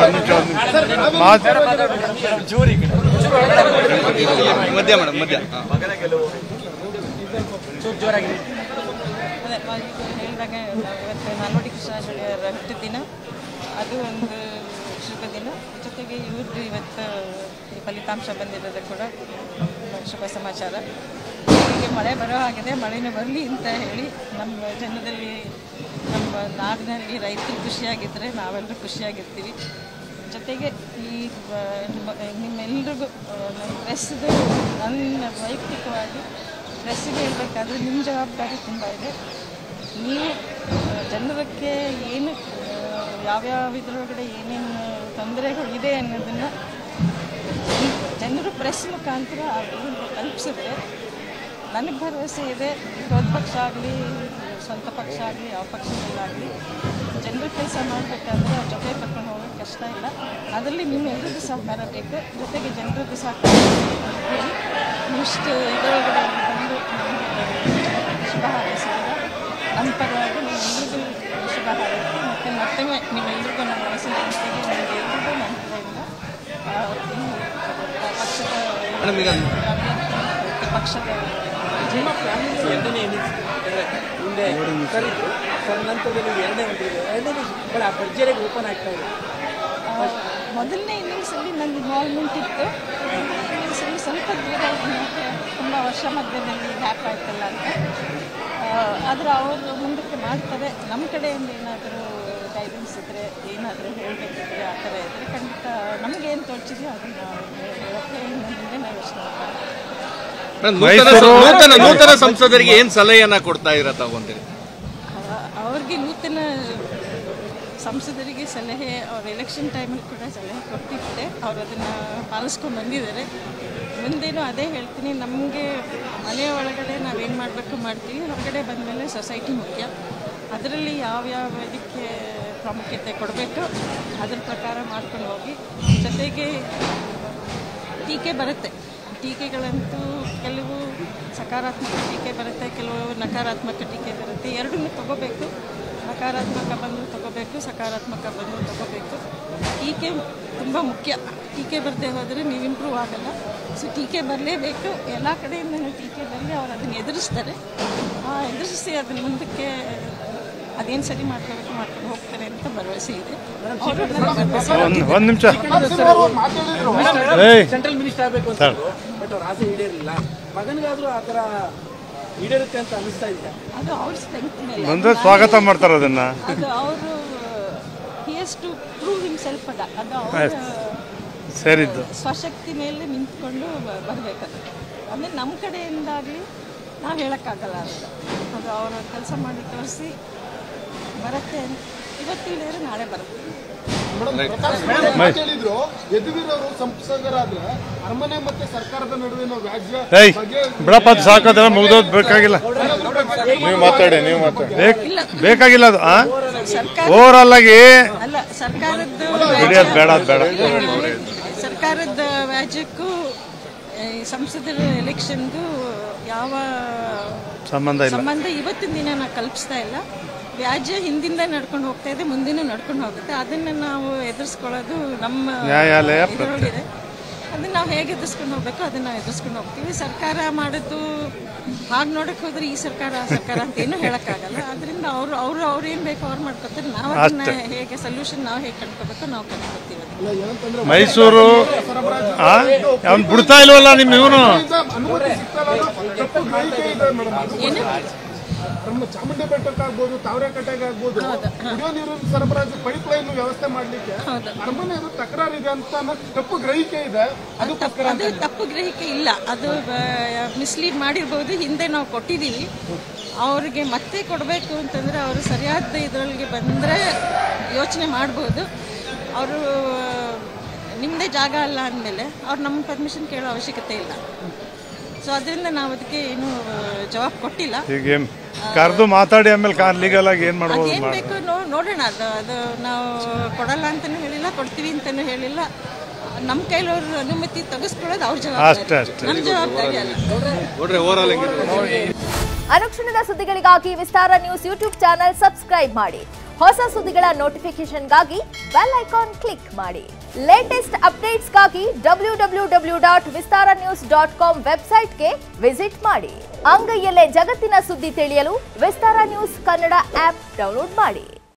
ನಿಮಿಷ ಒಂದು ನಿಮಿಷ ಮಾತು ಮಧ್ಯ ಮೇಡಮ್ ಮಧ್ಯ ಅದೇ ಹೇಳಿದಾಗ ಇವತ್ತು ನಾಲ್ವಡಿ ಕೃಷ್ಣಾಚಾರ್ಯರ ಹುಟ್ಟಿದ ದಿನ ಅದು ಒಂದು ಶುಭ ದಿನ ಜೊತೆಗೆ ಇವ್ರದ್ದು ಇವತ್ತು ಈ ಫಲಿತಾಂಶ ಬಂದಿರೋದು ಕೂಡ ಶುಭ ಸಮಾಚಾರ ಹೀಗೆ ಮಳೆ ಬರೋ ಹಾಗಿದೆ ಮಳೆನೂ ಬರಲಿ ಅಂತ ಹೇಳಿ ನಮ್ಮ ಜನದಲ್ಲಿ ನಮ್ಮ ನಾಡಿನಲ್ಲಿ ರೈತರು ಖುಷಿಯಾಗಿದ್ದರೆ ನಾವೆಲ್ಲರೂ ಖುಷಿಯಾಗಿರ್ತೀವಿ ಜೊತೆಗೆ ಈ ಆ, ನಿಮ್ಮ- ನಿಮ್ಮೆಲ್ರಿಗೂ ಆ, ನಮ್ಮ ಪ್ರೆಸ್ದು ನನ್ನ ವೈಯಕ್ತಿಕವಾಗಿ ಪ್ರೆಸ್ಸಿಗೆ ಹೇಳಬೇಕಾದ್ರೆ ನಿಮ್ಮ ಜವಾಬ್ದಾರಿ ತುಂಬ ಇದೆ ನೀವು ಆ, ಜನರಕ್ಕೆ ಏನು ಆ, ಯಾವ್ಯಾವ ಇದ್ರೊಳಗಡೆ ಏನೇನು ತೊಂದರೆಗಳಿದೆ ಅನ್ನೋದನ್ನು ಜನರು ಪ್ರೆಸ್ ಮುಖಾಂತರ ಅದನ್ನು ತಲುಪಿಸಿದ್ರೆ ನನಗೆ ಭರವಸೆ ಇದೆ ವಿರೋಧ ಪಕ್ಷ ಆಗಲಿ ಸ್ವಂತ ಪಕ್ಷ ಆಗಲಿ ಯಾವ ಪಕ್ಷದಲ್ಲಾಗಲಿ ಜನರ ಕೆಲಸ ಮಾಡಬೇಕಾದ್ರೆ ಅವ್ರ ಜೊತೆ ಕರ್ಕೊಂಡು ಹೋಗೋಕ್ಕೆ ಕಷ್ಟ ಇಲ್ಲ ಅದರಲ್ಲಿ ನಿಮ್ಮೆಲ್ಲರಿಗೂ ಸಹಕಾರ ಬೇಕು ಜೊತೆಗೆ ಜನರದ್ದು ಸಹಕಾರ ಹೇಳಿ ಇಷ್ಟು ಇದರೊಳಗಡೆ ಬಂದು ನಮ್ಗೆ ಶುಭ ಹಾರೈಸಿದ್ರೆ ನಮ್ಮ ಪರವಾಗಿ ನಿಮ್ಮೆಲ್ಲರಿಗೂ ಶುಭ ಹಾರೈಸಿ ಮತ್ತು ಮತ್ತೊಮ್ಮೆ ನಿಮ್ಮೆಲ್ಲರಿಗೂ ನಮ್ಮ ಮನಸ್ಸಿನ ಜೊತೆಗೆ ನಿಮಗೆ ಎಲ್ರಿಗೂ ನನ್ನ ಕಡೆಯಿಂದ ಆ, ಈ ಪಕ್ಷದ ಮೇಡಮ್ ಈಗ ಅಭ್ಯರ್ಥಿ ಪಕ್ಷದ ವಿಜಯ ಮುಂದೆ ಕರೀತು ಸರ್ ನಂತರದಲ್ಲಿ ಎರಡನೇ ಒಂದು ಎರಡನೇ ಬಹಳ ಭರ್ಜರಿಯಾಗಿ ಓಪನ್ ಆಗ್ತಾ ಇದೆ ಆ, ಮೊದಲನೇ ಇನ್ನಿಂಗ್ಸಲ್ಲಿ ನನ್ನ ಇನ್ವಾಲ್ವ್ಮೆಂಟ್ ಇತ್ತು ಇನ್ನಿಂಗ್ಸಲ್ಲಿ ಸ್ವಲ್ಪ ದೂರ ಇದ್ದಿದ್ದಕ್ಕೆ ತುಂಬ ವರ್ಷ ಮಧ್ಯದಲ್ಲಿ ಗ್ಯಾಪ್ ಆಯ್ತಲ್ಲ ಅಂತ ಆದರೆ ಅವರು ಮುಂದಕ್ಕೆ ಮಾಡ್ತಾರೆ ನಮ್ಮ ಕಡೆಯಿಂದ ಏನಾದರೂ ಗೈಡೆನ್ಸ್ ಇದ್ದರೆ ಏನಾದರೂ ಹೇಳಬೇಕಿದ್ರೆ ಆ ಥರ ಇದ್ದರೆ ಖಂಡಿತ ನಮಗೇನು ತೋಚಿದೆಯೋ ಅದನ್ನು ಹೇಳೋಕ್ಕೆ ಇನ್ನು ಮುಂದೆ ನಾವು ಯೋಚನೆ ಮಾಡ್ತೀವಿ ಮೇಡಮ್, ನೂತನ ನೂತನ ನೂತನ ಸಂಸದರಿಗೆ ಏನ್ ಸಲಹೆಯನ್ನ ಕೊಡ್ತಾ ಇರ ತಗೊಂತೀರಿ ಅವ- ಅವ್ರಿಗೆ ನೂತನ ಸಂಸದರಿಗೆ ಸಲಹೆ ಅವ್ರ ಎಲೆಕ್ಷನ್ ಟೈಮಲ್ಲಿ ಕೂಡ ಸಲಹೆ ಕೊಟ್ಟಿದ್ದೆ ಅವ್ರು ಅದನ್ನು ಪಾಲಿಸ್ಕೊಂಡು ಬಂದಿದ್ದಾರೆ ಮುಂದೇನು ಅದೇ ಹೇಳ್ತೀನಿ ನಮಗೆ ಮನೆಯ ಒಳಗಡೆ ನಾವೇನು ಮಾಡಬೇಕು ಮಾಡ್ತೀವಿ ಹೊರಗಡೆ ಬಂದಮೇಲೆ ಸೊಸೈಟಿ ಮುಖ್ಯ ಅದರಲ್ಲಿ ಯಾವ್ಯಾವ ಇದಕ್ಕೆ ಪ್ರಾಮುಖ್ಯತೆ ಕೊಡಬೇಕು ಅದ್ರ ಪ್ರಕಾರ ಮಾಡ್ಕೊಂಡು ಹೋಗಿ ಜೊತೆಗೆ ಟೀಕೆ ಬರುತ್ತೆ ಟೀಕೆಗಳಂತೂ ಕೆಲವು ಸಕಾರಾತ್ಮಕ ಟೀಕೆ ಬರುತ್ತೆ ಕೆಲವು ನಕಾರಾತ್ಮಕ ಟೀಕೆ ಬರುತ್ತೆ ಎರಡನ್ನೂ ತಗೋಬೇಕು ನಕಾರಾತ್ಮಕ ಬಂದು ತಗೋಬೇಕು ಸಕಾರಾತ್ಮಕ ಬಂದು ತಗೋಬೇಕು ಟೀಕೆ ತುಂಬ ಮುಖ್ಯ ಟೀಕೆ ಬರದೆ ಹೋದರೆ ನೀವು ಇಂಪ್ರೂವ್ ಆಗಲ್ಲ ಸೊ ಟೀಕೆ ಬರಲೇಬೇಕು ಎಲ್ಲ ಕಡೆಯಿಂದನೂ ಟೀಕೆ ಬರಲಿ ಅವ್ರು ಅದನ್ನು ಎದುರಿಸ್ತಾರೆ ಆ ಎದುರಿಸಿ ಅದನ್ನ ಮುಂದಕ್ಕೆ ಅದೇನು ಸರಿ ಮಾಡ್ಕೋಬೇಕು ಮಾಡ್ಕೊಂಡು ಹೋಗ್ತಾರೆ ಅಂತ ಭರವಸೆ ಇದೆ ಅವರು ನನಗೆ ಭರವಸೆ ಒಂದು ಒಂದು ನಿಮಿಷ ಏಯ್ ಸೆಂಟ್ರಲ್ ಮಿನಿಸ್ಟರ್ ಆಗಬೇಕು ಅಂತ ಬಟ್ ಅವ್ರ ಆಸೆ ಈಡೇರಲಿಲ್ಲ ಮಗನಿಗಾದ್ರೂ ಆ ಥರ ಈಡೇರುತ್ತೆ ಅಂತ ಅನಿಸ್ತಾ ಇದೆ ಅದು ಅವ್ರ ಸ್ಟ್ರೆಂತ್ ಮೇಲೆ ಬಂದ್ರೆ ಸ್ವಾಗತ ಮಾಡ್ತಾರೆ ಅದನ್ನ ಅದು ಅವರು ಹಿಯಸ್ ಟು ಪ್ರೂವ್ ಹಿಮ್ಸೆಲ್ಫ್ ಅದ ಅದು ಅವರ ಸೇರಿದ್ದು ಸ್ವಶಕ್ತಿ ಮೇಲೆ ನಿಂತ್ಕೊಂಡು ಬರಬೇಕದು ಅಂದರೆ ನಮ್ಮ ಕಡೆಯಿಂದಾಗಲಿ ನಾವು ಹೇಳೋಕ್ಕಾಗಲ್ಲ ಅಂತ ಅದು ಅವರು ಕೆಲಸ ಮಾಡಿ ತೋರಿಸಿ ಬರುತ್ತೆ ಅಂತ ಇವತ್ತು ಹೇಳಿದ್ರೆ ನಾಳೆ ಬರುತ್ತೆ ಹೇಳಿದ್ರು ಯದುವೀರ್ ಅವರು ಸಂಸದರಾದ್ರೆ ಅರಮನೆ ಮತ್ತೆ ಸರ್ಕಾರದ ನಡುವಿನ ವ್ಯಾಜ್ಯ ಏಯ್ ಬಿಡಪ್ಪ ಅದು ಸಾಕೋದೆಲ್ಲ ಮುಗ್ದೋದ್ ಬೇಕಾಗಿಲ್ಲ ನೀವು ಮಾತಾಡಿ ನೀವು ಮಾತಾಡಿ ಬೇಕ್ ಬೇಕಾಗಿಲ್ಲ ಅದು ಆ ಸರ್ಕಾರ ಓವರಾಲ್ ಆಗಿ ಅಲ್ಲ ಸರ್ಕಾರದ್ದು ಬಿಡಿಯೋದು ಬೇಡ ಅದು ಬೇಡ ಸರ್ಕಾರದ ವ್ಯಾಜ್ಯಕ್ಕೂ ಈ ಸಂಸದರ ಎಲೆಕ್ಷನ್ಗೂ ಯಾವ ಸಂಬಂಧ ಇಲ್ಲ ಸಂಬಂಧ ಇವತ್ತಿನ ದಿನ ನಾವು ಕಲ್ಪಿಸ್ತಾ ಇಲ್ಲ ವ್ಯಾಜ್ಯ ಹಿಂದಿಂದ ನಡ್ಕೊಂಡು ಹೋಗ್ತಾ ಇದೆ ಮುಂದಿನ ನಡ್ಕೊಂಡು ಹೋಗುತ್ತೆ ಅದನ್ನ ನಾವು ಎದುರಿಸ್ಕೊಳ್ಳೋದು ನಮ್ಮ ನ್ಯಾಯಾಲಯ ಇದ್ರೊಳಗಿದೆ ಅದನ್ನ ನಾವು ಹೇಗೆ ಎದುರಿಸ್ಕೊಂಡು ಹೋಗ್ಬೇಕು ಅದನ್ನ ನಾವು ಎದುರಿಸ್ಕೊಂಡು ಹೋಗ್ತೀವಿ ಸರ್ಕಾರ ಮಾಡೋದು ಹಾಗೆ ನೋಡಕ್ ಹೋದ್ರೆ ಈ ಸರ್ಕಾರ ಆ ಸರ್ಕಾರ ಅಂತ ಏನೂ ಹೇಳಕ್ಕಾಗಲ್ಲ ಅದರಿಂದ ಅವರು ಅವರು ಅವ್ರು ಏನ್ ಬೇಕು ಅವ್ರು ಮಾಡ್ಕೊತಾರೆ ನಾವು ಅದನ್ನ ಹೇಗೆ ಸೊಲ್ಯೂಷನ್ ನಾವು ಹೇಗೆ ಕಂಡ್ಕೋಬೇಕು ನಾವು ಕಂಡ್ಕೋತೀವಿ ಅದನ್ನ. ಮೈಸೂರು ಆ ಅವ್ನು ಬಿಡ್ತಾ ಇಲ್ವಲ್ಲ ನಿಮ್ಮ ಇವನು ಅನುಮತಿ ಸಿಗ್ತಾ ಇಲ್ಲ ಅನ್ನೋ ತಪ್ಪು ಗ್ರಹಿಕೆ ಇದೆ ಮೇಡಮ್ ಅದು ಏನು ನಮ್ಮ ಚಾಮುಂಡಿ ಬೆಟ್ಟಕ್ಕಾಗ್ಬೋದು ತಾವರೆಕಟ್ಟೆಗೆ ಆಗ್ಬೋದು ಕುಡಿಯೋ ನೀರಿನ ಸರಬರಾಜು ಪೈಪ್ ಲೈನ್ ವ್ಯವಸ್ಥೆ ಮಾಡ್ಲಿಕ್ಕೆ ಹೌದು. ಅರಮನೆ ಅದು ತಕರಾರಿದೆ ಅಂತ ಅನ್ನೋ ತಪ್ಪು ಗ್ರಹಿಕೆ ಇದೆ ಅದು ತಪ್ಪು ಅದು ತಪ್ಪು ಗ್ರಹಿಕೆ ಇಲ್ಲ ಅದು ಮಿಸ್ಲೀಡ್ ಮಾಡಿರ್ಬೋದು ಹಿಂದೆ ನಾವು ಕೊಟ್ಟಿದ್ದೀವಿ ಅವ್ರಿಗೆ ಮತ್ತೆ ಕೊಡಬೇಕು ಅಂತಂದರೆ ಅವರು ಸರಿಯಾದ ಇದರೊಳಗೆ ಬಂದರೆ ಯೋಚನೆ ಮಾಡ್ಬೋದು ಅವರು ನಿಮ್ಮದೇ ಜಾಗ ಅಲ್ಲ ಅಂದಮೇಲೆ ಅವ್ರು ನಮ್ಮ ಪರ್ಮಿಷನ್ ಕೇಳೋ ಅವಶ್ಯಕತೆ ಇಲ್ಲ ಸೊ ಅದರಿಂದ ನಾವು ಅದಕ್ಕೆ ಏನು ಜವಾಬ್ ಕೊಟ್ಟಿಲ್ಲ ಈಗ ಕರೆದು ಮಾತಾಡಿ ಆಮೇಲೆ ಕಾರ್ ಲೀಗಲ್ ಆಗಿ ಏನ್ ಮಾಡ್ಬೋದು ಅದೇನು ಮಾಡಿ ಬೇಕು ನೋ ನೋಡೋಣ ಅದು ಅದು ನಾವು ಕೊಡಲ್ಲ ಅಂತಲೂ ಹೇಳಿಲ್ಲ ಕೊಡ್ತೀವಿ ಅಂತಲೂ ಹೇಳಿಲ್ಲ ನಮ್ಮ ಕೈಲವ್ರ ಅನುಮತಿ ತೆಗೆಸ್ಕೊಳ್ಳೋದು ಅವ್ರ ಅಷ್ಟೇ, ಜವಾಬ್ದಾರಿ ಅಷ್ಟೇ. ನಮ್ಮ ಜವಾಬ್ದಾರಿ ಅಲ್ಲ ನೋಡ್ರಿ ಓವರ್ ಆಲ್ ಹೆಂಗಿದೆ ಅನುಕ್ಷಣದ ಸುದ್ದಿಗಳಿಗಾಗಿ Vistara news YouTube channel subscribe ಮಾಡಿ ಹೊಸ ಸುದ್ದಿಗಳ ನೋಟಿಫಿಕೇಶನ್ಗಾಗಿ ಬೆಲ್ ಐಕಾನ್ ಕ್ಲಿಕ್ ಮಾಡಿ ಲೇಟೆಸ್ಟ್ ಅಪ್ಡೇಟ್ಸ್ಗಾಗಿ W W W dot Vistara news dot com ವೆಬ್ಸೈಟ್ಗೆ ವಿಸಿಟ್ ಮಾಡಿ ಅಂಗೈಯಲ್ಲೇ ಜಗತ್ತಿನ ಸುದ್ದಿ ತಿಳಿಯಲು Vistara news Kannada app download ಮಾಡಿ